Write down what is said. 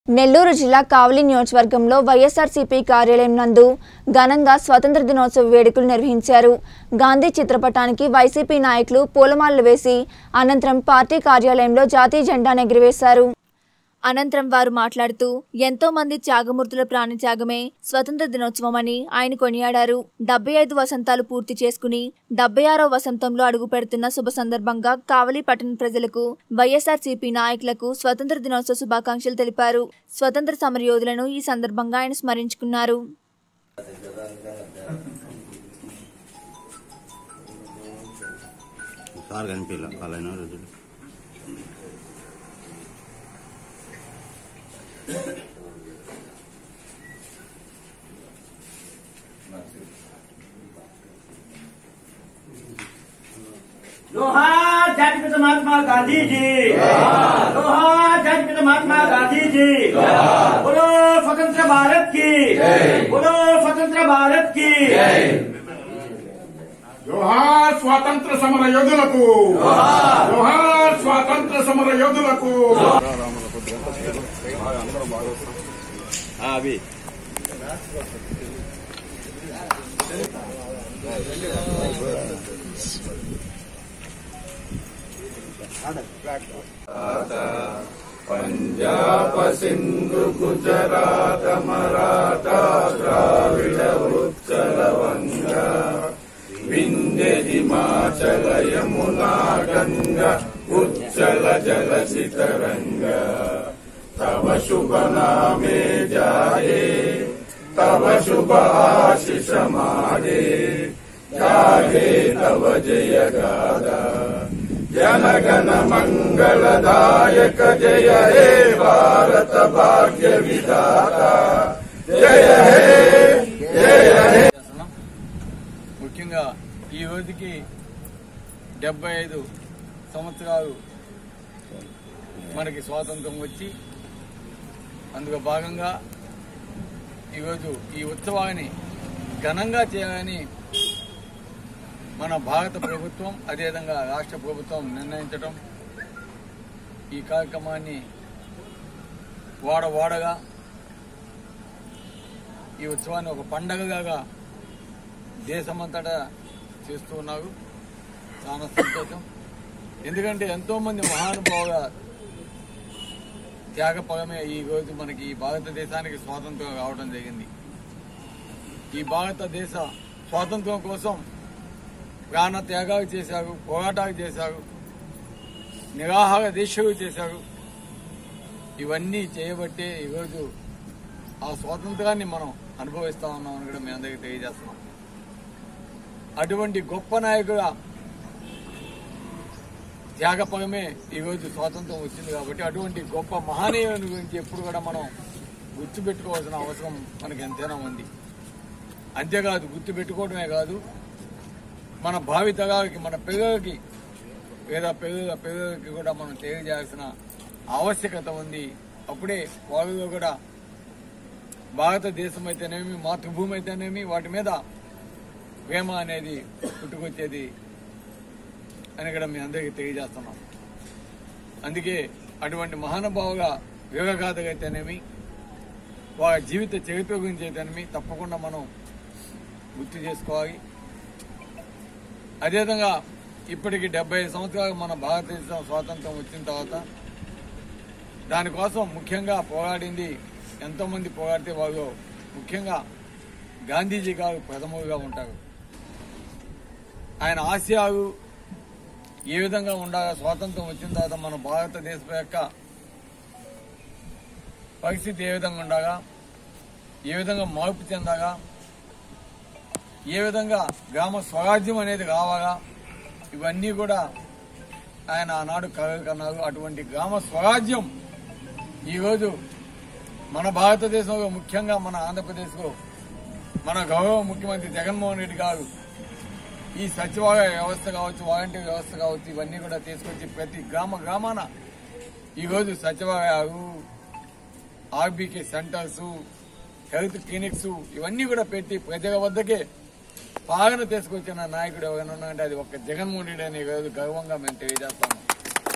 నెల్లూరు జిల్లా కావలి నియోజకవర్గంలో వైఎస్ఆర్సీపీ కార్యాలయం నందు ఘనంగా స్వతంత్ర దినోత్సవ వేడుకలు నిర్వహించారు గాంధీ చిత్రపటానికి వైసీపీ నాయకులు పూలమాలలు వేసి అనంతరం పార్టీ కార్యాలయంలో జాతీయ జెండాను ఎగురవేశారు అనంతరం వారు మాట్లాడుతూ ఎంతో మంది త్యాగమూర్తుల ప్రాణత్యాగమే స్వతంత్ర దినోత్సవం అని ఆయన కొనియాడారు డెబ్బై ఐదు వసంతాలు పూర్తి చేసుకుని డెబ్బై ఆరో వసంతంలో అడుగు పెడుతున్న శుభ సందర్భంగా కావలి పట్టణ ప్రజలకు వైఎస్ఆర్సీపీ నాయకులకు స్వతంత్ర దినోత్సవ శుభాకాంక్షలు తెలిపారు స్వతంత్ర సమరయోధులను ఈ సందర్భంగా ఆయన స్మరించుకున్నారు సార్ కనిపించలే వాళ్ళైన రోజులు जोहार जाति पिता महात्मा गांधी जी जोहार जाति पिता महात्मा गांधी जी बोलो स्वतंत्र भारत की बोलो स्वतंत्र भारत की జోహార్ స్వాతంత్ర సమర యోధులకు జోహార్ స్వాతంత్ర సమర యోధులకు అవి చేస్తున్నాం ముఖ్యంగా ఈ రోజుకి డెబ్బై ఐదు సంవత్సరాలు మనకి స్వాతంత్రం వచ్చి అందులో భాగంగా ఈరోజు ఈ ఉత్సవాన్ని ఘనంగా చేయాలని మన భారత ప్రభుత్వం అదేవిధంగా రాష్ట్ర ప్రభుత్వం నిర్ణయించడం ఈ కార్యక్రమాన్ని వాడ వాడగా ఈ ఉత్సవాన్ని ఒక పండగగా దేశమంతటా చేస్తూ ఉన్నారు చాలా సంతోషం ఎందుకంటే ఎంతో మంది మహానుభావుల త్యాగపరమే ఈ రోజు మనకి ఈ భారతదేశానికి స్వాతంత్రం రావడం జరిగింది ఈ భారతదేశ స్వాతంత్రం కోసం ప్రాణ త్యాగాలు చేశారు పోరాటాలు చేశారు నిరాహార దీక్షలు చేశారు ఇవన్నీ చేయబట్టే ఈరోజు ఆ స్వాతంత్రాన్ని మనం అనుభవిస్తా ఉన్నామని కూడా మీ అందరికీ తెలియజేస్తున్నాం అటువంటి గొప్ప నాయకుల త్యాగపరమే ఈరోజు స్వాతంత్రం వచ్చింది కాబట్టి అటువంటి గొప్ప మహనీయుని గురించి ఎప్పుడు కూడా మనం గుర్తుపెట్టుకోవాల్సిన అవసరం మనకి ఎంతైనా ఉంది అంతేకాదు గుర్తుపెట్టుకోవడమే కాదు మన భావితరాలకి మన పిల్లలకి లేదా పిల్లల పిల్లలకి కూడా మనం తెలియజేయాల్సిన ఆవశ్యకత ఉంది అప్పుడే వారిలో కూడా భారతదేశం అయితేనేమి మాతృభూమి అయితేనేమి వాటి మీద ప్రేమ అనేది పుట్టుకొచ్చేది అని కూడా మీ అందరికీ తెలియజేస్తున్నాం అందుకే అటువంటి మహానుభావుగా యోగగాథగా అయితేనేమి వారి జీవిత చరిత్ర గురించి అయితేనేమి తప్పకుండా మనం గుర్తు చేసుకోవాలి అదేవిధంగా ఇప్పటికి డెబ్బై సంవత్సరాలు మన భారతదేశం స్వాతంత్రం వచ్చిన తర్వాత దానికోసం ముఖ్యంగా పోరాడింది ఎంతో మంది పోరాడితే వాళ్ళు ముఖ్యంగా గాంధీజీ గారు ప్రథముగా ఉంటారు ఆయన ఆశయాలు ఏ విధంగా ఉండాలి స్వాతంత్రం వచ్చిన తర్వాత మన భారతదేశం యొక్క పరిస్థితి ఏ విధంగా ఉండాలా ఏ విధంగా మార్పు చెందాగా ఏ విధంగా గ్రామ స్వరాజ్యం అనేది కావాలా ఇవన్నీ కూడా ఆయన ఆనాడు కలలు కన్నారు అటువంటి గ్రామ స్వరాజ్యం ఈరోజు మన భారతదేశంలో ముఖ్యంగా మన ఆంధ్రప్రదేశ్లో మన గౌరవ ముఖ్యమంత్రి జగన్మోహన్ రెడ్డి గారు ఈ సచివాలయ వ్యవస్థ కావచ్చు వాలంటీర్ వ్యవస్థ కావచ్చు ఇవన్నీ కూడా తీసుకొచ్చి ప్రతి గ్రామ గ్రామాన ఈరోజు సచివాలయాలు ఆర్బీకే సెంటర్స్ హెల్త్ క్లినిక్స్ ఇవన్నీ కూడా పెట్టి ప్రజల వద్దకే పాలన తీసుకొచ్చిన నాయకుడు ఎవరైనా ఉన్నారంటే అది ఒక జగన్మోహన్ రెడ్డి అని ఈరోజు గర్వంగా మేము తెలియజేస్తాము